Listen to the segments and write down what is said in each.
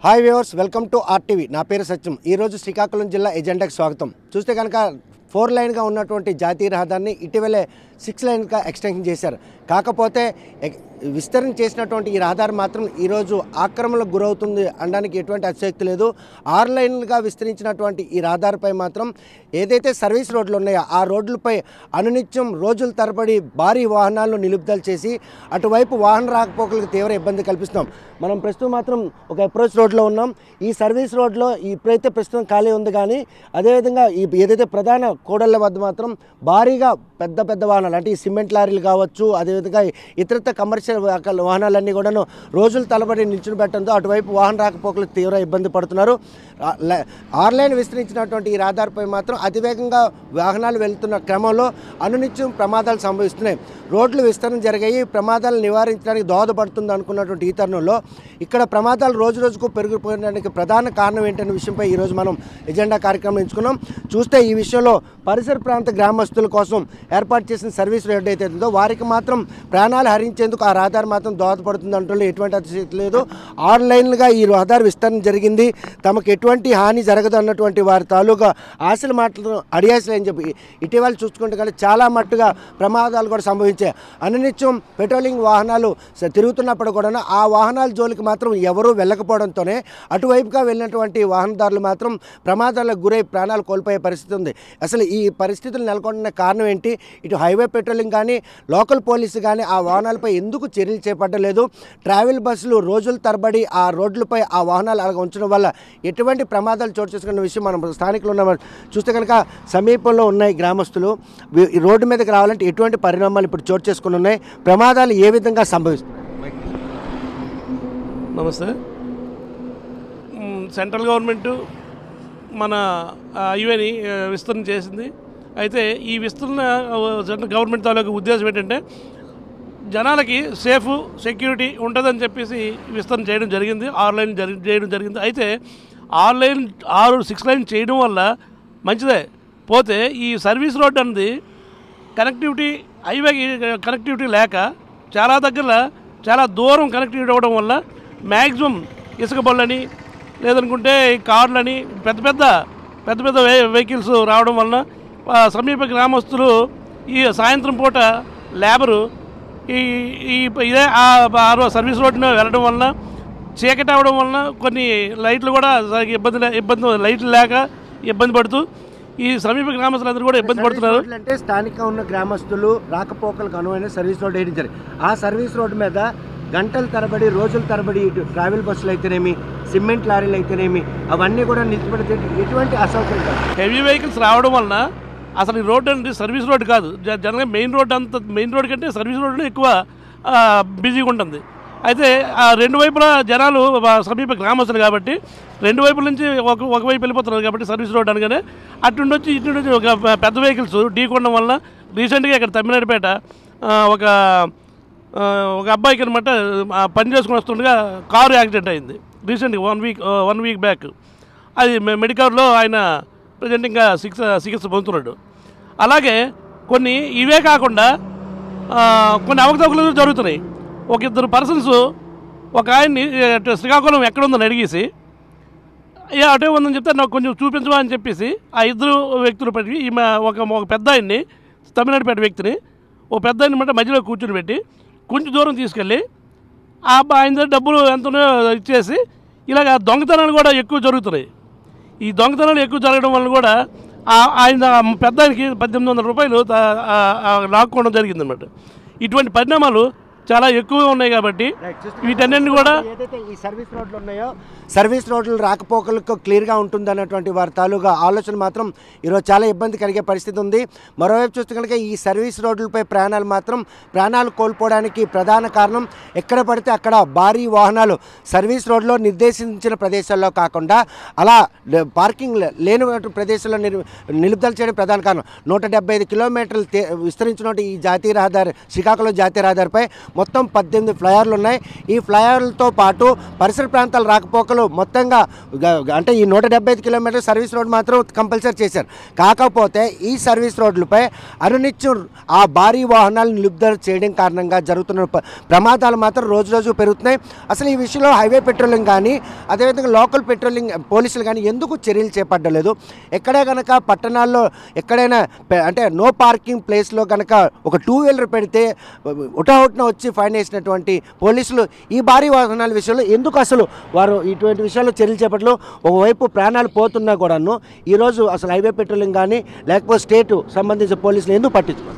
Hi viewers welcome to RTV నా పేరు సత్యం ఈరోజు శ్రీకాకుళం జిల్లా ఎజెండాకి స్వాగతం చూస్తే కనుక ఫోర్ లైన్గా ఉన్నటువంటి జాతీయ రహదారిని ఇటీవలే సిక్స్ లైన్గా ఎక్స్టెన్షన్ చేశారు కాకపోతే ఎక్- విస్తరణ చేసినటువంటి ఈ రహదారి మాత్రం ఈరోజు ఆక్రమణకు గురవుతుంది అనడానికి ఎటువంటి అతిశక్తి లేదు ఆరు లైన్లుగా విస్తరించినటువంటి ఈ రహదారిపై మాత్రం ఏదైతే సర్వీస్ రోడ్లు ఉన్నాయో ఆ రోడ్లపై అనునిత్యం రోజుల తరబడి భారీ వాహనాలను నిలుపుదల చేసి అటువైపు వాహన రాకపోకలకు తీవ్ర ఇబ్బంది కల్పిస్తున్నాం మనం ప్రస్తుతం మాత్రం ఒక అప్రోచ్ రోడ్లో ఉన్నాం ఈ సర్వీస్ రోడ్లో ఇప్పుడైతే ప్రస్తుతం ఖాళీ ఉంది కానీ అదేవిధంగా ఈ ఏదైతే ప్రధాన కూడళ్ళ వద్ద మాత్రం భారీగా పెద్ద పెద్ద వాహనాలు అంటే ఈ సిమెంట్ లారీలు కావచ్చు అదేవిధంగా ఇతరత్ర కమర్షియల్ వాహనాలు- వాహనాలన్నీ కూడాను రోజుల తలబడి నిల్చుని పెట్టడంతో అటువైపు వాహన రాకపోకలు తీవ్ర ఇబ్బంది పడుతున్నారు ఆ- లే- ఆరు లైన్ విస్తరించినటువంటి ఈ రహదారిపై మాత్రం అతివేగంగా వాహనాలు వెళ్తున్న క్రమంలో అనునిత్యం ప్రమాదాలు సంభవిస్తున్నాయి రోడ్లు విస్తరణ జరిగాయి ప్రమాదాలు నివారించడానికి దోహదపడుతుంది అనుకున్నటువంటి ఈ తరుణంలో ఇక్కడ ప్రమాదాలు రోజు రోజుకు పెరిగిపోయడానికి ప్రధాన కారణం ఏంటనే విషయంపై ఈరోజు మనం ఎజెండా కార్యక్రమం ఎంచుకున్నాం చూస్తే ఈ విషయంలో పరిసర ప్రాంత గ్రామస్తుల కోసం ఏర్పాటు చేసిన సర్వీస్ రోడ్డు అయితే ఉందో వారికి మాత్రం ప్రాణాలు హరించేందుకు ఆ రహదారి మాత్రం దోహదపడుతుంది అంటూ ఎటువంటి అతిశక్తి లేదు ఆరు లైన్లుగా ఈ రహదారి విస్తరణ జరిగింది తమకు ఎటువంటి హాని జరగదు అన్నటువంటి వారి తాలూకా ఆశల మాటలు అడియాసలు అని చెప్పి ఇటీవల చూసుకుంటే కానీ చాలా మట్టుగా ప్రమాదాలు కూడా సంభవించాయి అనునిత్యం పెట్రోలింగ్ వాహనాలు స- తిరుగుతున్నప్పుడు కూడా ఆ వాహనాల జోలికి మాత్రం ఎవరూ వెళ్ళకపోవడంతోనే అటువైపుగా వెళ్ళినటువంటి వాహనదారులు మాత్రం ప్రమాదాలకు గురై ప్రాణాలు కోల్పోయే పరిస్థితి ఉంది అసలు ఈ పరిస్థితులు నెలకొన్న కారణం ఏంటి ఇటు హైవే పెట్రోలింగ్ కానీ లోకల్ పోలీసు కానీ ఆ వాహనాలపై ఎందుకు చర్యలు చేపట్టలేదు ట్రావెల్ బస్సులు రోజుల తరబడి ఆ రోడ్లపై ఆ వాహనాలు అలా ఉంచడం వల్ల ఎటువంటి ప్రమాదాలు చోటు చేసుకున్న విషయం మనం స్థానికులు ఉన్న చూస్తే కనుక సమీపంలో ఉన్నాయి గ్రామస్తులు వీ- ఈ రోడ్డు మీదకి రావాలంటే ఎటువంటి పరిణామాలు ఇప్పుడు చోటు చేసుకుని ఉన్నాయి ప్రమాదాలు ఏ విధంగా సంభవిస్తున్నాయి నమస్తే మ్, సెంట్రల్ గవర్నమెంట్ మన ఆ, హైవేని ఆ, విస్తరణ చేసింది అయితే ఈ విస్తరణ ఆ, సెంట్రల్ గవర్నమెంట్ తాలూకు ఉద్దేశం ఏంటంటే జనాలకి సేఫ్ సెక్యూరిటీ ఉంటుందని చెప్పేసి విస్తరణ చేయడం జరిగింది ఆరు లైన్ జరి చేయడం జరిగింది అయితే ఆరు లైన్ ఆరు సిక్స్ లైన్ చేయడం వల్ల మంచిదే పోతే ఈ సర్వీస్ రోడ్ అన్నది కనెక్టివిటీ హైవేకి కనెక్టివిటీ లేక చాలా దగ్గర చాలా దూరం కనెక్టివిటీ అవ్వడం వల్ల మ్యాక్సిమం ఇసుక బళ్ళని లేదనుకుంటే ఈ కార్లని పెద్ద పెద్ద పెద్ద పెద్ద వే వెహికల్స్ రావడం వలన ఆ, సమీప గ్రామస్తులు ఈ సాయంత్రం పూట లేబరు ఈ ఈ ఇదే ఆ ఆ రో- సర్వీస్ రోడ్డున వెళ్ళడం వలన చీకటి అవడం వలన కొన్ని లైట్లు కూడా సరిగ్గా ఇబ్బంది లే- ఇబ్బంది లైట్లు లేక ఇబ్బంది పడుతూ ఈ సమీప గ్రామస్తులందరూ కూడా ఇబ్బంది పడుతున్నారు సర్వీస్ రోడ్లు అంటే స్థానిక ఉన్న గ్రామస్తులు రాకపోకలకు అనువైన సర్వీస్ రోడ్ వేయించారు ఆ సర్వీస్ రోడ్డు మీద గంటల తరబడి రోజుల తరబడి ఇటు ట్రావెల్ బస్సులు అయితేనేమి సిమెంట్ లారీలు అయితేనేమి అవన్నీ కూడా నిలిచిపెడితే ఎటువంటి అసౌకర్యం కాదు. హెవీ వెహికల్స్ రావడం వలన అసలు ఈ రోడ్ అనేది సర్వీస్ రోడ్ కాదు జ- జనరల్గా మెయిన్ రోడ్ అంత మెయిన్ రోడ్ కంటే సర్వీస్ రోడ్ ఎక్కువ ఆ, బిజీగా ఉంటుంది అయితే ఆ రెండు వైపులా జనాలు ఆ, సమీప గ్రామస్తులు కాబట్టి రెండు వైపుల నుంచి ఒక ఒకవైపు వెళ్ళిపోతున్నారు కాబట్టి సర్వీస్ రోడ్ అనగానే అటు నుండి వచ్చి ఇటు నుండి వచ్చి ఒక పె- పెద్ద వెహికల్స్ ఢీకొనడం వల్ల రీసెంట్గా ఇక్కడ తమిళనాడుపేట ఆ, ఒక ఆ, ఒక అబ్బాయికి అనమాట ఆ, పని చేసుకుని వస్తుండగా కారు యాక్సిడెంట్ అయింది రీసెంట్గా one week one week back అది మె- మెడికల్లో ఆయన ప్రజెంట్ ఇంకా చికిత్స చికిత్స పొందుతున్నాడు అలాగే కొన్ని ఇవే కాకుండా ఆ, కొన్ని అవకతవకలు జరుగుతున్నాయి ఒక ఇద్దరు పర్సన్స్ ఒక ఆయన్ని ఏ, శ్రీకాకుళం ఎక్కడుందని అడిగేసి ఏ అటే ఉందని చెప్తే నాకు కొంచెం చూపించమా అని చెప్పేసి ఆ ఇద్దరు వ్యక్తులు పెట్టి ఈమె ఒక ఒక పెద్ద ఆయన్ని తమిళనాడుపేట వ్యక్తిని ఓ పెద్ద ఆయన మాట మధ్యలో కూర్చుని పెట్టి కొంచెం దూరం తీసుకెళ్ళి ఆ అబ్బా- ఆయన దగ్గర డబ్బులు ఎంతనో ఇచ్చేసి ఇలాగ దొంగతనాలు కూడా ఎక్కువ జరుగుతున్నాయి ఈ దొంగతనాలు ఎక్కువ జరగడం వల్ల కూడా ఆ- ఆయన పెద్ద ఆయనకి పద్దెనిమిది వందల రూపాయలు తా- ఆ- ఆ లాక్కోవడం జరిగిందన్నమాట ఇటువంటి పరిణామాలు చాలా ఎక్కువగా ఉన్నాయి కాబట్టి వీటన్నిటిని కూడా ఏదైతే ఈ సర్వీస్ రోడ్లు ఉన్నాయో సర్వీస్ రోడ్లు రాకపోకలకు క్లియర్గా ఉంటుంది అన్నటువంటి వారి తాలూగా ఆలోచన మాత్రం ఈరోజు చాలా ఇబ్బంది కలిగే పరిస్థితి ఉంది మరోవైపు చూస్తే కనుక ఈ సర్వీస్ రోడ్లపై ప్రయాణాలు మాత్రం ప్రాణాలు కోల్పోవడానికి ప్రధాన కారణం ఎక్కడ పడితే అక్కడ భారీ వాహనాలు సర్వీస్ రోడ్లో నిర్దేశించిన ప్రదేశాల్లో కాకుండా అలా లే- పార్కింగ్ లే- లేని ప్రదేశాల్లో నిలు- నిలుపుదల చేయడం ప్రధాన కారణం నూట డెబ్బై ఐదు కిలోమీటర్లు తే- విస్తరించినటువంటి ఈ జాతీయ రహదారి శ్రీకాకుళం జాతీయ రహదారిపై మొత్తం పద్దెనిమిది ఫ్లైఓవర్లు ఉన్నాయి ఈ ఫ్లైఓవర్లతో పాటు పరిసర ప్రాంతాల రాకపోకలు మొత్తంగా గ- గ- అంటే ఈ నూట డెబ్బై ఐదు కిలోమీటర్ సర్వీస్ రోడ్ మాత్రం కంపల్సరీ చేశారు కాకపోతే ఈ సర్వీస్ రోడ్లపై అరునిత్యం ఆ భారీ వాహనాలు నిలుపుదల చేయడం కారణంగా జరుగుతున్న ప- ప్రమాదాలు మాత్రం రోజు రోజు పెరుగుతున్నాయి అసలు ఈ విషయంలో హైవే పెట్రోలింగ్ కానీ అదేవిధంగా లోకల్ పెట్రోలింగ్ పోలీసులు కానీ ఎందుకు చర్యలు చేపట్టలేదు ఎక్కడే కనుక పట్టణాల్లో ఎక్కడైనా పె- అంటే నో పార్కింగ్ ప్లేస్లో కనుక ఒక టూ వీలర్ పెడితే ఉటాహుట్న వచ్చి ఫైన్ వేసినటువంటి పోలీసులు ఈ భారీ వాహనాల విషయంలో ఎందుకు అసలు వారు ఇటువంటి విషయాల్లో చర్యలు చేపట్టలు ఒకవైపు ప్రాణాలు పోతున్నా కూడాను ఈరోజు అసలు హైవే పెట్రోలింగ్ కానీ లేకపోతే స్టేట్ సంబంధించిన పోలీసులు ఎందుకు పట్టించుకోరు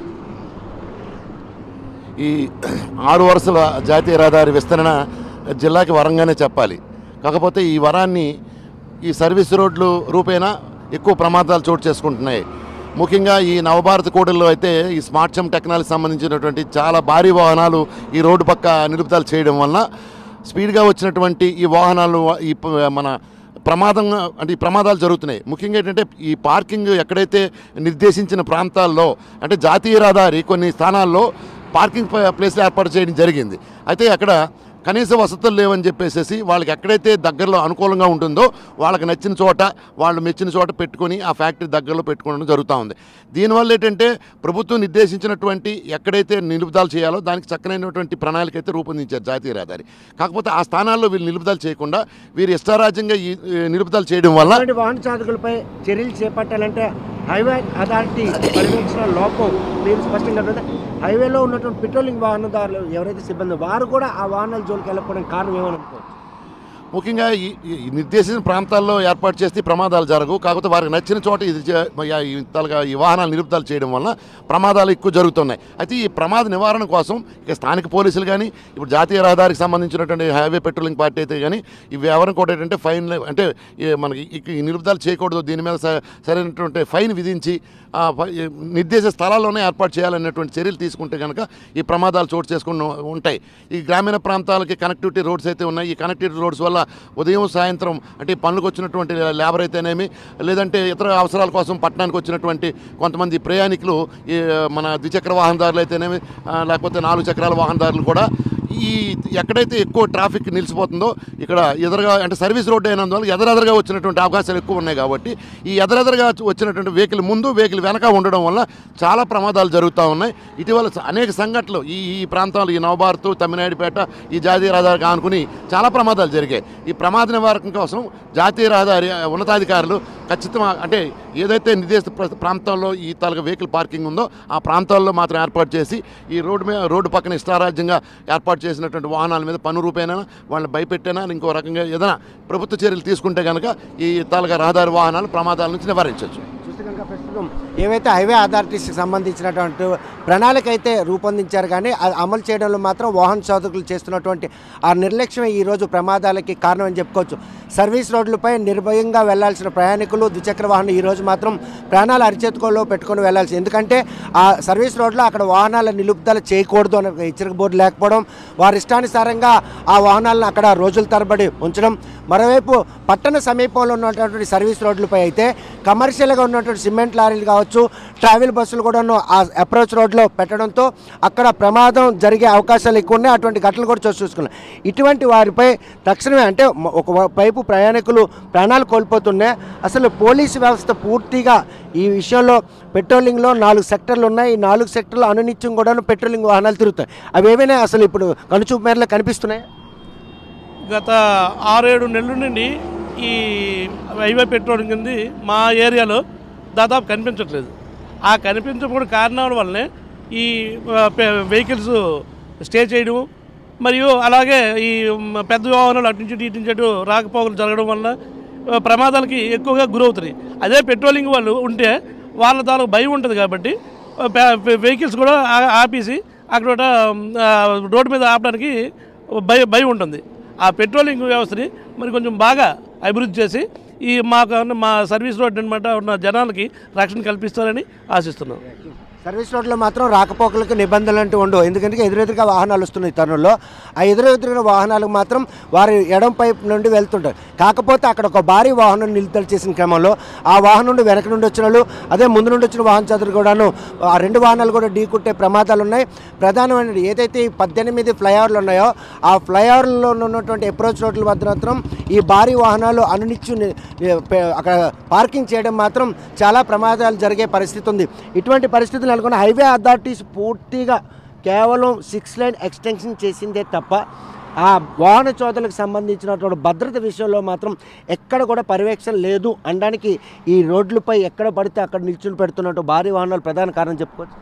ఈ ఆరు వరుసల జాతీయ రహదారి విస్తరణ జిల్లాకి వరంగానే చెప్పాలి కాకపోతే ఈ వరాన్ని ఈ సర్వీస్ రోడ్లు రూపేణా ఎక్కువ ప్రమాదాలు చోటు చేసుకుంటున్నాయి ముఖ్యంగా ఈ నవభారత కూడల్లో అయితే ఈ స్మార్ట్ చమ్ టెక్నాలజీ సంబంధించినటువంటి చాలా భారీ వాహనాలు ఈ రోడ్డు పక్క నిలుపుదల చేయడం వలన స్పీడ్గా వచ్చినటువంటి ఈ వాహనాలు ఈ ప- మన ప్రమాదం అంటే ఈ ప్రమాదాలు జరుగుతున్నాయి ముఖ్యంగా ఏంటంటే ఈ పార్కింగ్ ఎక్కడైతే నిర్దేశించిన ప్రాంతాల్లో అంటే జాతీయ రహదారి కొన్ని స్థానాల్లో పార్కింగ్ ప్ల- ప్లేస్లు ఏర్పాటు చేయడం జరిగింది అయితే అక్కడ కనీస వసతులు లేవని చెప్పేసి వాళ్ళకి ఎక్కడైతే దగ్గరలో అనుకూలంగా ఉంటుందో వాళ్ళకి నచ్చిన చోట వాళ్ళు మెచ్చిన చోట పెట్టుకొని ఆ ఫ్యాక్టరీ దగ్గరలో పెట్టుకోవడం జరుగుతూ ఉంది దీనివల్ల ఏంటంటే ప్రభుత్వం నిర్దేశించినటువంటి ఎక్కడైతే నిలుపుదల చేయాలో దానికి చక్కనైనటువంటి ప్రణాళిక అయితే రూపొందించారు జాతీయ రహదారి కాకపోతే ఆ స్థానాల్లో వీళ్ళు నిలుపుదల చేయకుండా వీరు ఇష్టారాజ్యంగా ఈ ఈ నిలుపుదల చేయడం వల్ల ఇటువంటి వాహన చాలకులపై చర్యలు చేపట్టాలంటే హైవే అథారిటీ పర్యవేక్షణ లోపం మీరు స్పష్టంగా అర్థమైందా? హైవేలో ఉన్నటువంటి పెట్రోలింగ్ వాహనదారులు ఎవరైతే సిబ్బంది వారు కూడా ఆ వాహనాల జోలికి వెళ్ళకపోవడానికి కారణం ఏమనుకోవచ్చు ముఖ్యంగా ఈ ఈ నిర్దేశించిన ప్రాంతాల్లో ఏర్పాటు చేస్తే ప్రమాదాలు జరగవు కాకపోతే వారికి నచ్చిన చోట ఇది చే- యా- ఈ తలగా ఈ వాహనాలు నిలుపుదల చేయడం వల్ల ప్రమాదాలు ఎక్కువ జరుగుతున్నాయి అయితే ఈ ప్రమాద నివారణ కోసం ఇక స్థానిక పోలీసులు కానీ ఇప్పుడు జాతీయ రహదారికి సంబంధించినటువంటి హైవే పెట్రోలింగ్ పార్టీ అయితే కానీ ఇవి ఎవరిని కూడా ఏంటంటే ఫైన్ అంటే ఈ మనకి ఇక ఈ నిలుపుదల చేయకూడదు దీని మీద స- సరైనటువంటి ఫైన్ విధించి ఆ ఫై- ఈ నిర్దేశ స్థలాల్లోనే ఏర్పాటు చేయాలనేటువంటి చర్యలు తీసుకుంటే కనుక ఈ ప్రమాదాలు చోటు చేసుకుని ఉంటాయి ఈ గ్రామీణ ప్రాంతాలకి కనెక్టివిటీ రోడ్స్ అయితే ఉన్నాయి ఈ కనెక్టివిటీ రోడ్స్ వల్ల ఉదయం సాయంత్రం అంటే ఈ పనులకు వచ్చినటువంటి లేబర్ అయితేనేమి లేదంటే ఇతర అవసరాల కోసం పట్టణానికి వచ్చినటువంటి కొంతమంది ప్రయాణికులు ఈ మన ద్విచక్ర వాహనదారులు అయితేనేమి ఆ, లేకపోతే నాలుగు చక్రాల వాహనదారులు కూడా ఈ ఎక్కడైతే ఎక్కువ ట్రాఫిక్ నిలిచిపోతుందో ఇక్కడ ఎదురుగా అంటే సర్వీస్ రోడ్డు అయినందువల్ల ఎదరెదరుగా వచ్చినటువంటి అవకాశాలు ఎక్కువ ఉన్నాయి కాబట్టి ఈ ఎదరెదరుగా వచ్చినటువంటి వెహికల్ ముందు వెహికల్ వెనక ఉండడం వల్ల చాలా ప్రమాదాలు జరుగుతూ ఉన్నాయి ఇటీవల స- అనేక సంఘటనలు ఈ ఈ ప్రాంతాలు ఈ నవభారత్ తమిళనాయుడుపేట ఈ జాతీయ రహదారికి ఆనుకుని చాలా ప్రమాదాలు జరిగాయి ఈ ప్రమాద నివారణ కోసం జాతీయ రహదారి ఆ, ఉన్నతాధికారులు ఖచ్చితంగా అంటే ఏదైతే నిర్దేశిత ప్ర- ప్రాంతాల్లో ఈ తాలూకా వెహికల్ పార్కింగ్ ఉందో ఆ ప్రాంతాల్లో మాత్రం ఏర్పాటు చేసి ఈ రోడ్డు మీద రోడ్డు పక్కన ఇష్టారాజ్యంగా ఏర్పాటు చేసినటువంటి వాహనాల మీద పన్ను రూపేనా వాళ్ళని భయపెట్టేనా ఇంకో రకంగా ఏదైనా ప్రభుత్వ చర్యలు తీసుకుంటే కనుక ఈ తాలూకా రహదారి వాహనాలు ప్రమాదాల నుంచి నివారించవచ్చు చూస్తే కనుక ప్రస్తుతం ఏవైతే హైవే అథారిటీస్కి సంబంధించినటువంటి ప్రణాళిక అయితే రూపొందించారు కానీ అది అమలు చేయడంలో మాత్రం వాహన చోదకులు చేస్తున్నటువంటి ఆ నిర్లక్ష్యమే ఈరోజు ప్రమాదాలకి కారణం అని చెప్పుకోవచ్చు సర్వీస్ రోడ్లపై నిర్భయంగా వెళ్లాల్సిన ప్రయాణికులు ద్విచక్ర వాహనం ఈరోజు మాత్రం ప్రాణాలు అరిచేతుకోలో పెట్టుకొని వెళ్లాల్సి ఎందుకంటే ఆ సర్వీస్ రోడ్లో అక్కడ వాహనాల నిలుపుదల చేయకూడదు అనే హెచ్చరిక బోర్డు లేకపోవడం వారి ఇష్టానుసారంగా ఆ వాహనాలను అక్కడ రోజుల తరబడి ఉంచడం మరోవైపు పట్టణ సమీపంలో ఉన్నటువంటి సర్వీస్ రోడ్లపై అయితే కమర్షియల్గా ఉన్నటువంటి సిమెంట్ లారీలు కావచ్చు ట్రావెల్ బస్సులు కూడాను ఆ అప్రోచ్ రోడ్లో పెట్టడంతో అక్కడ ప్రమాదం జరిగే అవకాశాలు ఎక్కువ ఉన్నాయి అటువంటి ఘటనలు కూడా చోటు చూసుకున్నాం ఇటువంటి వారిపై తక్షణమే అంటే మ- ఒక వైపు ప్రయాణికులు ప్రాణాలు కోల్పోతున్నాయి అసలు పోలీసు వ్యవస్థ పూర్తిగా ఈ విషయంలో పెట్రోలింగ్లో నాలుగు సెక్టర్లు ఉన్నాయి ఈ నాలుగు సెక్టర్లు అనునిత్యం కూడాను పెట్రోలింగ్ వాహనాలు తిరుగుతాయి అవి ఏవైనా అసలు ఇప్పుడు కనుచూపు మేరలో కనిపిస్తున్నాయి గత ఆరేడు నెలల నుండి ఈ హైవే పెట్రోలింగ్ కింది మా ఏరియాలో దాదాపు కనిపించట్లేదు ఆ కనిపించకపోవడం కారణాల వల్లనే ఈ వెహికల్స్ స్టే చేయడం మరియు అలాగే ఈ మ, పెద్ద వాహనాలు అటు నుంచి ఇటు నుంచి అటు రాకపోకలు జరగడం వల్ల ఆ, ప్రమాదాలకి ఎక్కువగా గురవుతున్నాయి అదే పెట్రోలింగ్ వాళ్ళు ఉంటే వాళ్ళ తాలూకు భయం ఉంటుంది కాబట్టి వెహికల్స్ కూడా ఆ- ఆపేసి అక్కడ ఒక, ఆ, రోడ్డు మీద ఆపడానికి భయం భయం ఉంటుంది ఆ పెట్రోలింగ్ వ్యవస్థని మరి కొంచెం బాగా అభివృద్ధి చేసి ఈ మాకు ఉన్న మా సర్వీస్ రోడ్ అనమాట ఉన్న జనాలకి రక్షణ కల్పిస్తారని ఆశిస్తున్నాం సర్వీస్ రోడ్లో మాత్రం రాకపోకలకు నిబంధనలు అంటూ ఉండవు ఎందుకంటే ఎదురెదురుగా వాహనాలు వస్తున్నాయి ఈ తరుణంలో ఆ ఎదురెదురుగా వాహనాలకు మాత్రం వారి ఎడం పైపు నుండి వెళ్తుంటారు కాకపోతే అక్కడ ఒక భారీ వాహనం నిలుతల చేసిన క్రమంలో ఆ వాహనం నుండి వెనక నుండి వచ్చిన వాళ్ళు అదే ముందు నుండి వచ్చిన వాహన చదువు కూడాను ఆ రెండు వాహనాలు కూడా ఢీకుట్టే ప్రమాదాలు ఉన్నాయి ప్రధానమైన ఏదైతే ఈ పద్దెనిమిది ఫ్లైఓవర్లు ఉన్నాయో ఆ ఫ్లైఓవర్లో ఉన్నటువంటి అప్రోచ్ రోడ్ల వద్ద మాత్రం ఈ భారీ వాహనాలు అనునిత్యం ని- ని- పె- అక్కడ పార్కింగ్ చేయడం మాత్రం చాలా ప్రమాదాలు జరిగే పరిస్థితి ఉంది ఇటువంటి పరిస్థితులు నెలకొన్న హైవే అథారిటీస్ పూర్తిగా కేవలం సిక్స్ లైన్ ఎక్స్టెన్షన్ చేసిందే తప్ప ఆ వాహన చోదలకు సంబంధించినటువంటి భద్రత విషయంలో మాత్రం ఎక్కడ కూడా పర్యవేక్షణ లేదు అనడానికి ఈ రోడ్లపై ఎక్కడ పడితే అక్కడ నిల్చుని పెడుతున్నట్టు భారీ వాహనాలు ప్రధాన కారణం చెప్పుకోవచ్చు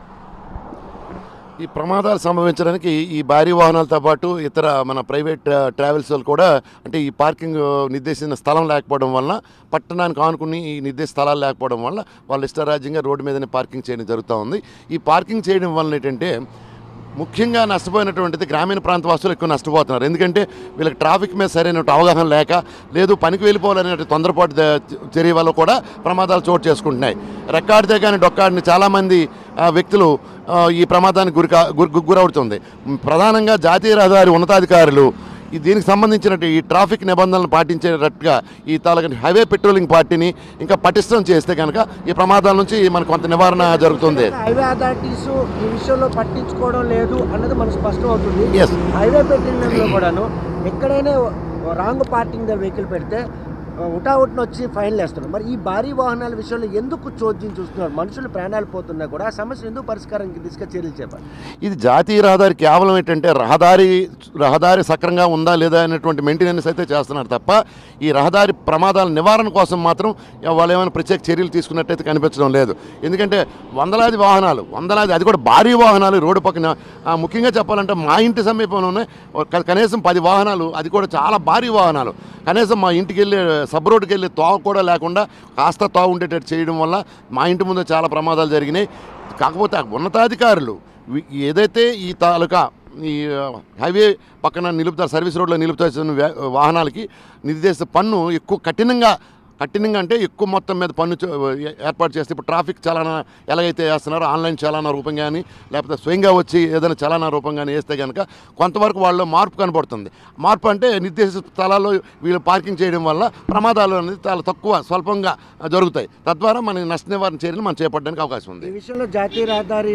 ఈ ప్రమాదాలు సంభవించడానికి ఈ భారీ వాహనాలతో పాటు ఇతర మన ప్రైవేట్ ఆ, ట్రావెల్స్ వాళ్ళు కూడా అంటే ఈ పార్కింగ్ నిర్దేశించిన స్థలం లేకపోవడం వలన పట్టణానికి ఆనుకుని ఈ నిర్దేశ స్థలాలు లేకపోవడం వల్ల వాళ్ళు ఇష్టరాజ్యంగా రోడ్డు మీదనే పార్కింగ్ చేయడం జరుగుతూ ఉంది ఈ పార్కింగ్ చేయడం వలన ఏంటంటే ముఖ్యంగా నష్టపోయినటువంటిది గ్రామీణ ప్రాంత వాసులు ఎక్కువ నష్టపోతున్నారు ఎందుకంటే వీళ్ళకి ట్రాఫిక్ మీద సరైన అవగాహన లేక లేదు పనికి వెళ్ళిపోవాలనే తొందరపాటు ద- చర్య వల్ల కూడా ప్రమాదాలు చోటు చేసుకుంటున్నాయి రెక్కాడితే కానీ డొక్కాడిని చాలామంది ఆ, వ్యక్తులు ఆ, ఈ ప్రమాదానికి గురి కా- గురి గురవుతుంది ప్రధానంగా జాతీయ రహదారి ఉన్నతాధికారులు ఈ దీనికి సంబంధించినట్టు ఈ ట్రాఫిక్ నిబంధనలు పాటించేటట్టుగా ఈ తాలూకా హైవే పెట్రోలింగ్ పార్టీని ఇంకా పటిష్టం చేస్తే కనుక ఈ ప్రమాదాల నుంచి మనకు కొంత నివారణ జరుగుతుంది హైవే అథారిటీస్ ఈ విషయంలో పట్టించుకోవడం లేదు అన్నది మనకు స్పష్టం అవుతుంది Yes. హైవే పెట్టినంలో కూడాను ఎక్కడైనా రాంగ్ పార్కింగ్ ద వెహికల్ పెడితే ఉటావుట్న వచ్చి ఫైన్లు వేస్తున్నారు మరి ఈ భారీ వాహనాల విషయంలో ఎందుకు చోద్యం చూస్తున్నారు మనుషులు ప్రాణాలు పోతున్నా కూడా ఆ సమస్య ఎందుకు పరిష్కారానికి దిశగా చర్యలు చేపట్టాలి ఇది జాతీయ రహదారి కేవలం ఏంటంటే రహదారి రహదారి సక్రంగా ఉందా లేదా అనేటువంటి మెయింటెనెన్స్ అయితే చేస్తున్నారు తప్ప ఈ రహదారి ప్రమాదాల నివారణ కోసం మాత్రం వాళ్ళు ఏమైనా ప్రత్యేక చర్యలు తీసుకున్నట్టయితే కనిపించడం లేదు ఎందుకంటే వందలాది వాహనాలు వందలాది అది కూడా భారీ వాహనాలు రోడ్డు పక్కన ఆ, ముఖ్యంగా చెప్పాలంటే మా ఇంటి సమీపంలోనే ఒక కనీసం పది వాహనాలు అది కూడా చాలా భారీ వాహనాలు కనీసం మా ఇంటికి వెళ్ళే సబ్ రోడ్డుకి వెళ్ళే తోవ కూడా లేకుండా కాస్త తోవ ఉండేటట్టు చేయడం వల్ల మా ఇంటి ముందు చాలా ప్రమాదాలు జరిగినాయి కాకపోతే ఆ ఉన్నతాధికారులు వి- ఏదైతే ఈ తాలూకా ఈ ఆ, హైవే పక్కన నిలుపుతారు సర్వీస్ రోడ్లో నిలుపుతాల్సిన వ్యా- వాహనాలకి నిర్దేశిత పన్ను ఎక్కువ కఠినంగా కఠినంగా అంటే ఎక్కువ మొత్తం మీద పన్ను చ- ఏ- ఏర్పాటు చేస్తే ఇప్పుడు ట్రాఫిక్ చలానా ఎలాగైతే వేస్తున్నారో ఆన్లైన్ చలానా రూపం కానీ లేకపోతే స్వయంగా వచ్చి ఏదైనా చలానా రూపం కానీ వేస్తే కనుక కొంతవరకు వాళ్ళు మార్పు కనబడుతుంది మార్పు అంటే నిర్దేశిత స్థలాల్లో వీళ్ళు పార్కింగ్ చేయడం వల్ల ప్రమాదాలు అనేది చాలా తక్కువ స్వల్పంగా జరుగుతాయి తద్వారా మనకి నష్ట నివారణ చర్యలు మనం చేపట్టడానికి అవకాశం ఉంది ఈ విషయంలో జాతీయ రహదారి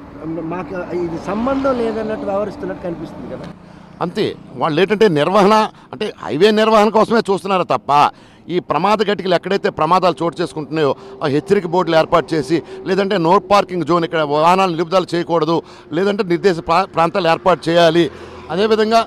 మాకు ఇది సంబంధం లేదన్నట్టు వ్యవహరిస్తున్నట్టు కనిపిస్తుంది కదా అంతే వాళ్ళు ఏంటంటే నిర్వహణ అంటే హైవే నిర్వహణ కోసమే చూస్తున్నారు తప్ప ఈ ప్రమాద గట్టికలు ఎక్కడైతే ప్రమాదాలు చోటు చేసుకుంటున్నాయో ఆ హెచ్చరిక బోర్డులు ఏర్పాటు చేసి లేదంటే నో పార్కింగ్ జోన్ ఇక్కడ వాహనాలు నిలుపుదల చేయకూడదు లేదంటే నిర్దేశ ప్రా- ప్రాంతాలు ఏర్పాటు చేయాలి అదేవిధంగా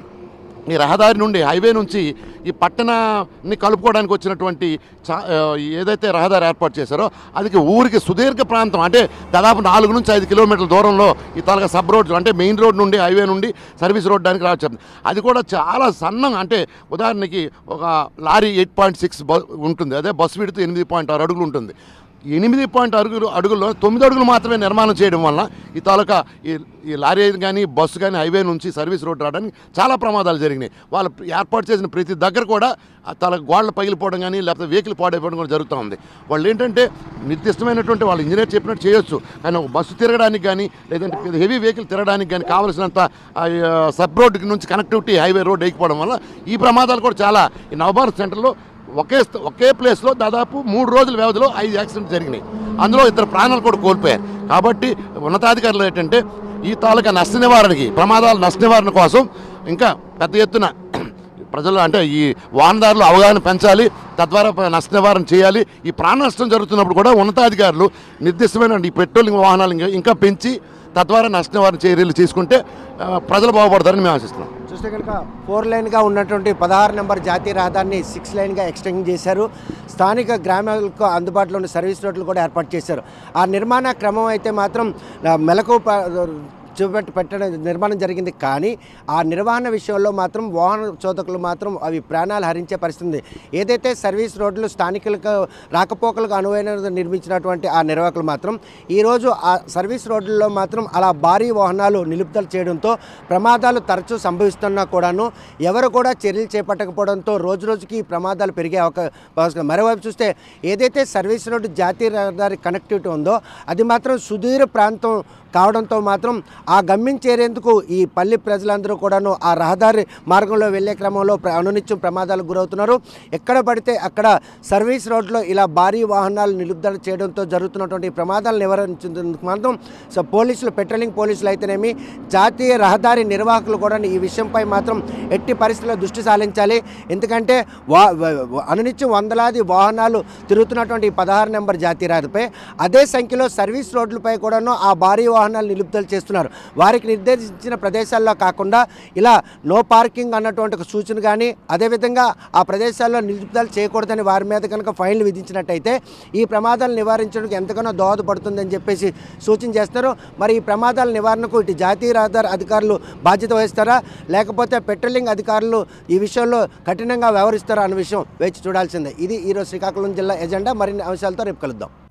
ఈ రహదారి నుండి హైవే నుంచి ఈ పట్టణాన్ని కలుపుకోవడానికి వచ్చినటువంటి చా- ఆ, ఏదైతే రహదారి ఏర్పాటు చేశారో అది ఊరికి సుదీర్ఘ ప్రాంతం అంటే దాదాపు నాలుగు నుంచి ఐదు కిలోమీటర్ల దూరంలో ఈ తాలూకా సబ్ రోడ్ అంటే మెయిన్ రోడ్ నుండి హైవే నుండి సర్వీస్ రోడ్ దానికి రావచ్చు అది కూడా చాలా సన్నం అంటే ఉదాహరణకి ఒక లారీ ఎయిట్ పాయింట్ సిక్స్ ఉంటుంది అదే బస్ విడితే ఎనిమిది పాయింట్ ఆరు అడుగులు ఉంటుంది ఎనిమిది పాయింట్ అడుగులు అడుగుల్లో తొమ్మిది అడుగులు మాత్రమే నిర్మాణం చేయడం వల్ల ఈ తాలూకా ఈ ఈ లారీ కానీ బస్సు కానీ హైవే నుంచి సర్వీస్ రోడ్ రావడానికి చాలా ప్రమాదాలు జరిగినాయి వాళ్ళు ఏర్పాటు చేసిన ప్రతి దగ్గర కూడా ఆ తల గోడలు పగిలిపోవడం కానీ లేకపోతే వెహికల్ పాడైపోవడం కూడా జరుగుతూ ఉంది వాళ్ళు ఏంటంటే నిర్దిష్టమైనటువంటి వాళ్ళు ఇంజనీర్ చెప్పినట్టు చేయొచ్చు కానీ ఒక బస్సు తిరగడానికి కానీ లేదంటే హెవీ వెహికల్ తిరగడానికి కానీ కావలసినంత ఆ, సబ్ రోడ్డు నుంచి కనెక్టివిటీ హైవే రోడ్ వేయకపోవడం వల్ల ఈ ప్రమాదాలు కూడా చాలా ఈ నవభారత్ సెంటర్లో ఒకే స్థ- ఒకే ప్లేస్లో దాదాపు మూడు రోజుల వ్యవధిలో ఐదు యాక్సిడెంట్ జరిగినాయి అందులో ఇద్దరు ప్రాణాలు కూడా కోల్పోయారు కాబట్టి ఉన్నతాధికారులు ఏంటంటే ఈ తాలూకా నష్ట నివారణకి ప్రమాదాల నష్ట నివారణ కోసం ఇంకా పెద్ద ఎత్తున ప్రజలు అంటే ఈ వాహనదారులు అవగాహన పెంచాలి తద్వారా ప- నష్ట నివారణ చేయాలి ఈ ప్రాణ నష్టం జరుగుతున్నప్పుడు కూడా ఉన్నతాధికారులు నిర్దిష్టమైన ఈ పెట్రోలింగ్ వాహనాలు ఇంకా- ఇంకా పెంచి తద్వారా నష్ట నివారణ చర్యలు తీసుకుంటే ఆ, ప్రజలు బాగుపడతారని మేము ఆశిస్తున్నాం చూస్తే కనుక ఫోర్ లైన్గా ఉన్నటువంటి పదహారు నెంబర్ జాతీయ రహదారిని సిక్స్ లైన్గా ఎక్స్టెండ్ చేశారు స్థానిక గ్రామాలకు అందుబాటులో ఉన్న సర్వీస్ రోడ్లు కూడా ఏర్పాటు చేశారు ఆ నిర్మాణ క్రమం అయితే మాత్రం ఆ, మెలకు ప- చూపెట్టి పెట్టడం నిర్మాణం జరిగింది కానీ ఆ నిర్వహణ విషయంలో మాత్రం వాహన చోదకులు మాత్రం అవి ప్రాణాలు హరించే పరిస్థితి ఉంది ఏదైతే సర్వీస్ రోడ్లు స్థానికులకు రాకపోకలకు అనువైన నిర్మించినటువంటి ఆ నిర్వాహకులు మాత్రం ఈరోజు ఆ సర్వీస్ రోడ్లలో మాత్రం అలా భారీ వాహనాలు నిలుపుదల చేయడంతో ప్రమాదాలు తరచూ సంభవిస్తున్నా కూడాను ఎవరు కూడా చర్యలు చేపట్టకపోవడంతో రోజు రోజుకి ఈ ప్రమాదాలు పెరిగే అవకాశం మరోవైపు చూస్తే ఏదైతే సర్వీస్ రోడ్డు జాతీయ రహదారి కనెక్టివిటీ ఉందో అది మాత్రం సుదూర ప్రాంతం కావడంతో మాత్రం ఆ గమ్యం చేరేందుకు ఈ పల్లి ప్రజలందరూ కూడాను ఆ రహదారి మార్గంలో వెళ్ళే క్రమంలో ప్ర- అనునిత్యం ప్రమాదాలకు గురవుతున్నారు ఎక్కడ పడితే అక్కడ సర్వీస్ రోడ్లో ఇలా భారీ వాహనాలు నిలుపుదల చేయడంతో జరుగుతున్నటువంటి ఈ ప్రమాదాలు నివారించేందుకు మాత్రం సో పోలీసులు పెట్రోలింగ్ పోలీసులు అయితేనేమి జాతీయ రహదారి నిర్వాహకులు కూడా ఈ విషయంపై మాత్రం ఎట్టి పరిస్థితుల్లో దృష్టి సారించాలి ఎందుకంటే వా వ- వ- అనునిత్యం వందలాది వాహనాలు తిరుగుతున్నటువంటి ఈ పదహారు నెంబర్ జాతీయ రహదారిపై అదే సంఖ్యలో సర్వీస్ రోడ్లపై కూడాను ఆ భారీ వాహనాలు నిలుపుదల చేస్తున్నారు వారికి నిర్దేశించిన ప్రదేశాల్లో కాకుండా ఇలా నో పార్కింగ్ అన్నటువంటి ఒక సూచన కానీ అదేవిధంగా ఆ ప్రదేశాల్లో నిలుపుదల చేయకూడదని వారి మీద కనుక ఫైన్లు విధించినట్టయితే ఈ ప్రమాదాలు నివారించడానికి ఎంతగానో దోహదపడుతుందని చెప్పేసి సూచన చేస్తారు మరి ఈ ప్రమాదాల నివారణకు ఇటు జాతీయ రహదారి అధికారులు బాధ్యత వహిస్తారా లేకపోతే పెట్రోలింగ్ అధికారులు ఈ విషయంలో కఠినంగా వ్యవహరిస్తారా అన్న విషయం వేచి చూడాల్సిందే ఇది ఈరోజు శ్రీకాకుళం జిల్లా ఎజెండా మరిన్ని అంశాలతో రేపు కలుద్దాం